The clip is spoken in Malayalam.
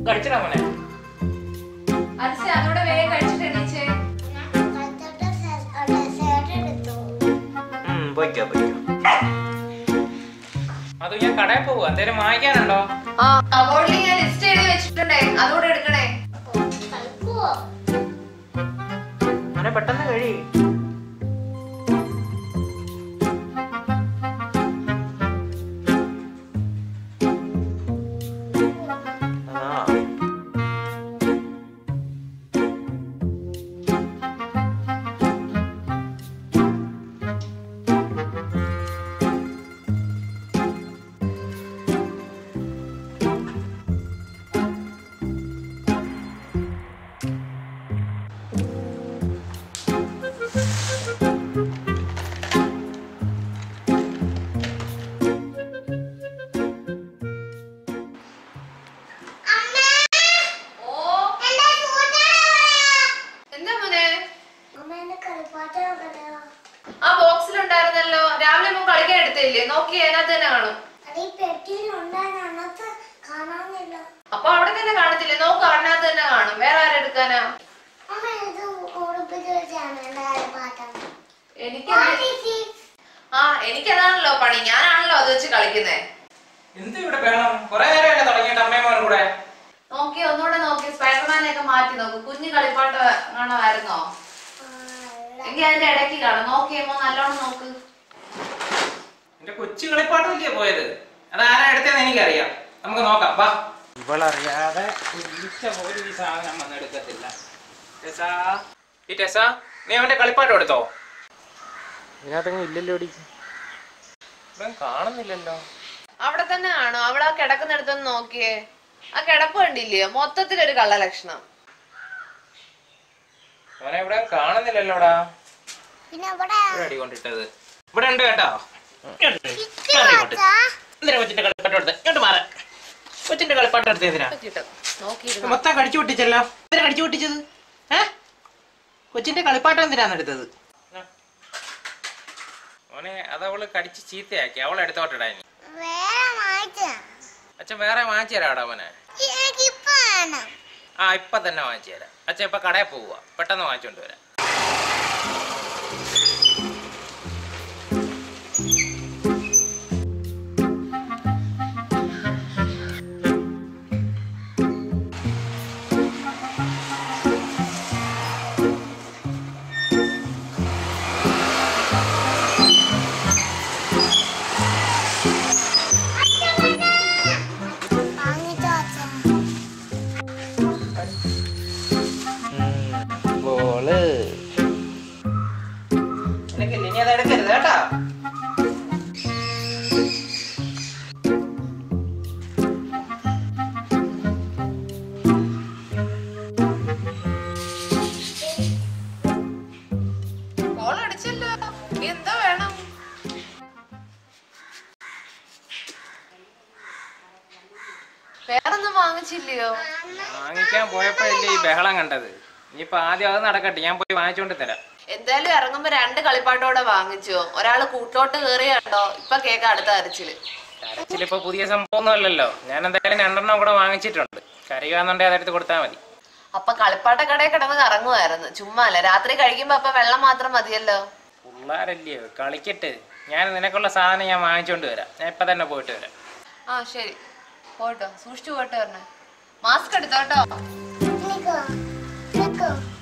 കഴിച്ചിടാ മോനെ അരസി അതോടെ വേഗം കഴിച്ചിട്ട് എണീച്ചേ ഉം, പോയിക്കോ പോയിക്കോ അത് ഞാൻ കടയിൽ പോവാ എന്തേലും വാങ്ങിക്കാനുണ്ടോ ആ കബോർഡിൽ ഞാൻ ലിസ്റ്റ് എഴുതി വെച്ചിട്ടുണ്ടേ അതുകൂടെ എടുക്കണേ മോനെ പെട്ടെന്ന് കഴി ആ ഓ എന്താ മോനെ ആ ബോക്സിലുണ്ടായിരുന്നല്ലോ രാവിലെ മോൻ കളിക്കാൻ എടുത്തില്ലേ നോക്കി അതിനകത്ത് തന്നെ കാണും അപ്പൊ അവിടെ തന്നെ കാണത്തില്ലേ നോക്ക് അതിനകത്ത് തന്നെ കാണും വേറെ ആരെടുക്കാനാ എനിക്ക് ആ എനിക്കതാണല്ലോ പണി ഞാനാണല്ലോ അത് വെച്ച് കളിക്കുന്നേ എന്ത് ഇവിടെ വേണം കൊറേ നേരമല്ലേ തുടങ്ങിയിട്ട് അമ്മയും മോനും കൂടെ നോക്കി ഒന്നുകൂടെ നോക്കി സ്പൈഡർമാനെ ഒക്കെ മാറ്റി നോക്ക് കുഞ്ഞു കളിപ്പാട്ട് കാണുമായിരുന്നോ എങ്കിൽ അതിന്റെ ഇടയ്ക്ക് കാണാം നോക്കിയപ്പോ നല്ലോണം നോക്ക് എന്റെ കൊച്ചു കളിപ്പാട്ടല്ലേ പോയത് അത് ആരാ എടുത്തതെന്ന് എനിക്കറിയാം നമുക്ക് നോക്കാം വാ ഇവളറിയാതെ വിളിച്ച പോലും ഈ സാധനം വന്നെടുക്കത്തില്ല ടെസാ ഈ ടെസ നീ അവന്റെ കളിപ്പാട്ടം എടുത്തോ ഇതിനകത്തെങ്കിലും ഇല്ലല്ലോ ഇവിടെ കാണുന്നില്ലല്ലോ അവിടെ തന്നെ കാണോ അവിടെ ആ കിടക്കുന്നിടത്തൊന്ന് നോക്കിയേ ആ കിടപ്പ് കണ്ടില്ലയോ മൊത്തത്തിലൊരു കള്ള ലക്ഷണം അവനെ ഇവിടെ കാണുന്നില്ലല്ലോടാ പിന്നെ ഇവിടെ ഇവിടെ അടി കൊണ്ടിട്ടത് ഇവിടെ ഉണ്ട് കേട്ടോ ഇങ്ങോട്ട് വരൂ. മാറി ഇങ്ങോട്ട്. എന്തിനാ കൊച്ചിന്റെ കളിപ്പാട്ടം എടുത്ത് ഇങ്ങോട്ട് മാറ കൊച്ചിന്റെ കളിപ്പാട്ടം എടുത്ത് എന്തിനാ കിട്ടും നോക്കിയിരുന്നു മൊത്തം കടിച്ചു പൊട്ടിച്ചല്ലോ എന്തിനാ കടിച്ചു പൊട്ടിച്ചത് ഏ കൊച്ചിന്റെ കളിപ്പാട്ടം എന്തിനാന്ന് എടുത്തത് മോനെ അതവള് കടിച്ച് ചീത്തയാക്കി അവളെ എടുത്തോട്ടെടാ ഇനി വേറെ മാറ്റാം അച്ഛൻ വേറെ വാങ്ങിച്ചു തരാടാ മോനെ എനിക്കിപ്പോ വേണം ആ ഇപ്പൊ തന്നെ വാങ്ങിച്ചു തരാം അച്ഛൻ ഇപ്പൊ കടയിൽ പോവുക പെട്ടെന്ന് വാങ്ങിച്ചോണ്ട് വരാം വാങ്ങിച്ചോ അച്ഛാ ബോള് നിനക്കില്ല ഇനി അത് എടുക്കരുത് കേട്ടാ കോൾ അടിച്ചല്ലോ ഇനി എന്താ വേണം വേറൊന്നും വാങ്ങിച്ചില്ലയോ വാങ്ങിക്കാൻ പോയപ്പോഴല്ലേ ഈ ബഹളം കണ്ടത് ഇനിയിപ്പൊ ആദ്യം അത് നടക്കട്ടെ ഞാൻ പോയി വാങ്ങിച്ചോണ്ട് തരാം എന്തായാലും ഇറങ്ങുമ്പോ രണ്ട് കളിപ്പാട്ടോടെ വാങ്ങിച്ചോ ഒരാള് കൂട്ടോട്ട് കേറിയാട്ടോ ഇപ്പൊ കേക്ക അടുത്ത അരച്ചില് കരച്ചിലിപ്പോ പുതിയ സംഭവമൊന്നും അല്ലല്ലോ ഞാൻ എന്തായാലും രണ്ടെണ്ണം കൂടെ വാങ്ങിച്ചിട്ടുണ്ട് കറിയാന്നുണ്ടെങ്കിൽ അതെടുത്ത് കൊടുത്താൽ മതി അപ്പൊ കളിപ്പാട്ട കടയിൽ കിടന്ന് കറങ്ങുമായിരുന്നു ചുമ്മാ അല്ല രാത്രി കഴിക്കുമ്പോ അപ്പൊ വെള്ളം മാത്രം മതിയല്ലോ പിള്ളേരല്ലയോ കളിക്കട്ട് ഞാൻ നിനക്കുള്ള സാധനം ഞാൻ വാങ്ങിച്ചോണ്ട് വരാം ഞാൻ ഇപ്പൊ തന്നെ പോയിട്ട് വരാം ആ ശരി പോട്ടോ സൂക്ഷിച്ചു പോട്ടെ പറഞ്ഞേ മാസ്ക് എടുത്തോട്ടോ നിക്കോ നിക്കോ